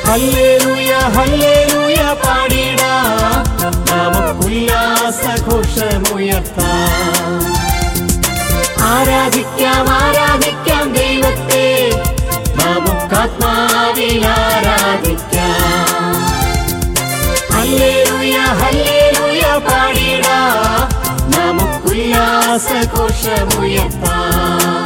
hallelujah hallelujah പാടിടാം നമുക്കുല്ലാസഘോഷമുയർത്താം ആരാധിക്കാം ആരാധിക്കാം ദൈവത്തെ നമുക്കാത്മാവിൽ ആരാധിക്കാം ഹല്ലേലൂയ ഹല്ലേലൂയ പാടിടാം നമുക്കുല്ലാസഘോഷമുയർത്താം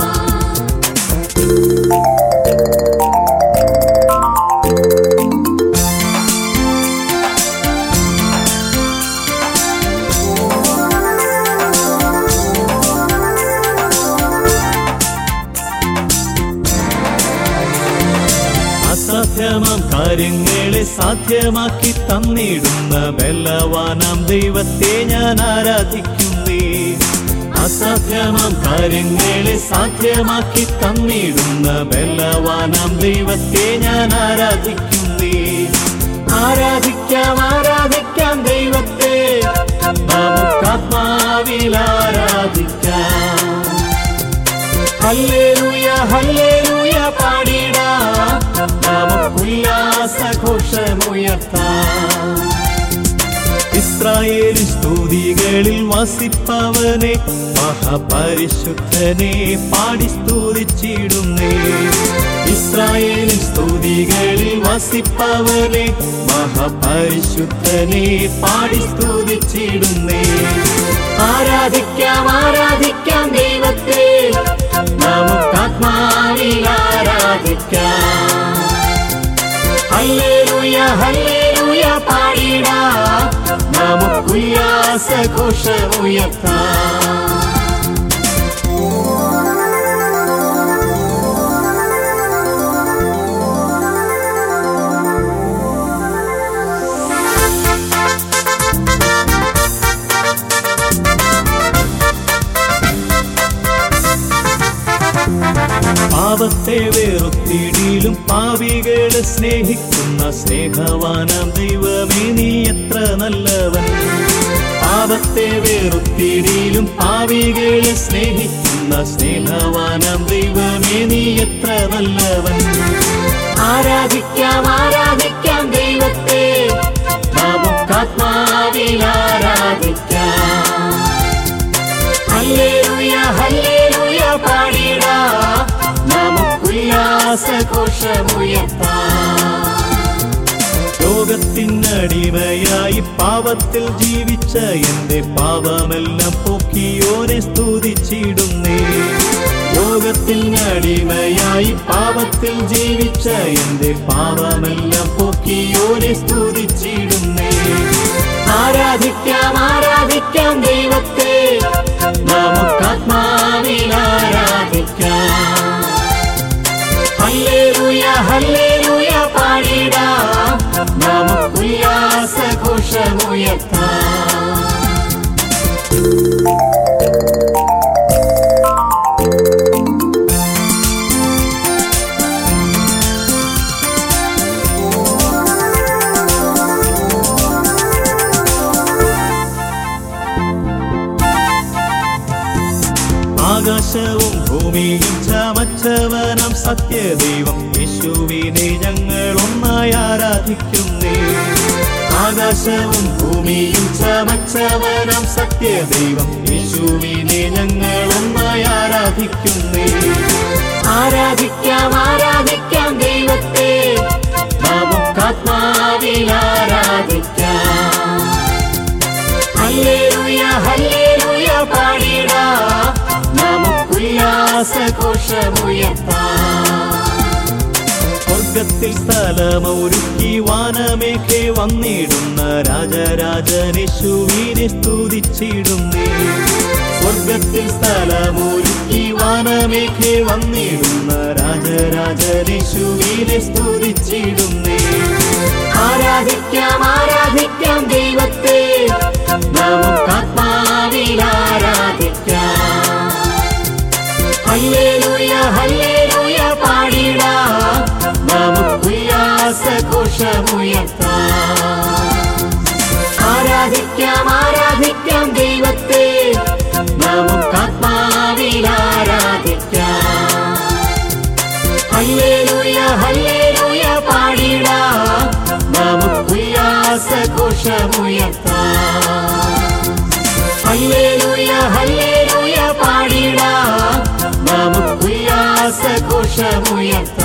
അസാധ്യമാം കാര്യങ്ങളെ സാധ്യമാക്കി തന്നിടുന്ന ബലവാനാം ദൈവത്തെ ഞാൻ ആരാധിക്കുന്നേ അസാധ്യമാം കാര്യങ്ങളെ സാധ്യമാക്കി തന്നിടുന്ന ബലവാനാം ദൈവത്തെ ഞാൻ ആരാധിക്കുന്നേ ആരാധിക്കാം ആരാധിക്കാം ദൈവത്തെ നമുക്കാത്മാവിൽ ആരാധിക്കാം ഹല്ലേലൂയ ഹല്ലേലൂയ പാടിടാം നമുക്കുല്ലാസഘോഷമുയർത്താം ഇസ്രായേലിൻ സ്തുതികളിൽ വസിപ്പവനെ മഹാപരിശുദ്ധനെ പാടി സ്തുതിച്ചിടുന്നേ ഇസ്രായേലിൻ സ്തുതികളിൽ വസിപ്പവനെ മഹാപരിശുദ്ധനെ പാടി സ്തുതിച്ചിടുന്നേ ആരാധിക്കാം ആരാധിക്കാം ദൈവത്തെ നമുക്കാത്മാവിൽ ആരാധിക്കാം ഹല്ലേലൂയ ഹല്ലേലൂയ പാടിടാം നമുക്കുല്ലാസഘോഷമുയർത്താം പാപത്തെ വെറുത്തിടിയിലും പാവികളെ സ്നേഹിക്കുന്ന സ്നേഹവാനാം ദൈവമേ നീ എത്ര നല്ലവൻ പാപത്തെ വെറുത്തിടിയിലും പാവികളെ സ്നേഹിക്കുന്ന സ്നേഹവാനാം ദൈവമേ നീ എത്ര നല്ലവൻ ആരാധിക്കാം ആരാധിക്കാം ദൈവത്തെ നമുക്കാത്മാവിൽ ആരാധിക്കാം ഹല്ലേലൂയ ഹല്ലേലൂയ പാടിടാം നമുക്കുല്ലാസഘോഷമുയർത്താം ലോകത്തിനടിമയായി പാപത്തിൽ ജീവിച്ച എന്റെ പാപമെല്ലാം പോക്കിയോനെ സ്തുതിച്ചിടുന്നേ ലോകത്തിനടിമയായി പാപത്തിൽ ജീവിച്ച എന്റെ പാപമെല്ലാം പോക്കിയോനെ സ്തുതിച്ചിടുന്നേ ആരാധിക്കാം ആരാധിക്കാം ദൈവത്തെ നമുക്കാത്മാവിൽ ആരാധിക്കാം ഹല്ലേലൂയ ഹല്ലേലൂയ പാടിടാം നമുക്കുല്ലാസഘോഷമുയർത്താം ആകാശവും ഭൂമിയും ചമച്ചവനം സത്യദൈവം യേശുവിനെ ഞങ്ങൾ ഒന്നായി ആരാധിക്കുന്നേ ആകാശവും ഭൂമിയും ചമച്ചവനം സത്യദൈവം യേശുവിനെ ഞങ്ങൾ ഒന്നായി ആരാധിക്കുന്നേ ആരാധിക്കാം ആരാധിക്കാം ദൈവത്തെ നമുക്കാത്മാവിൽ ആരാധിക്കാം ഹല്ലേലൂയ ഹല്ലേലൂയ പാടിടാം നമുക്കുല്ലാസഘോഷമുയർത്താം സ്വർഗത്തിൽ സ്ഥലമൊരുക്കി വാനമേഘെ വന്നിടുന്ന രാജരാജനേശുവിനെ സ്തുതിച്ചിടുന്നേ സ്വർഗത്തിൽ സ്ഥലമൊരുക്കി വാനമേഘെ വന്നിടുന്ന രാജരാജനേശുവിനെ സ്തുതിച്ചിടുന്നേ ആരാധിക്കാം ആരാധിക്കാം ദൈവത്തെ നമുക്കാത്മാവിൽ ആരാധിക്കാം ഹല്ലേലൂയ ഹല്ലേലൂയ പാടിടാം നമുക്കുല്ലാസഘോഷമുയർത്താം ആരാധിക്കാം ആരാധിക്കാം ദൈവത്തെ നമുക്കാത്മാവിൽ ആരാധിക്കാം ഹല്ലേലൂയ ഹല്ലേലൂയ പാടിടാം ഹല്ലേലൂയ ഹല്ലേലൂയ പാടിടാം നമുക്കുല്ലാസഘോഷമുയർത്താം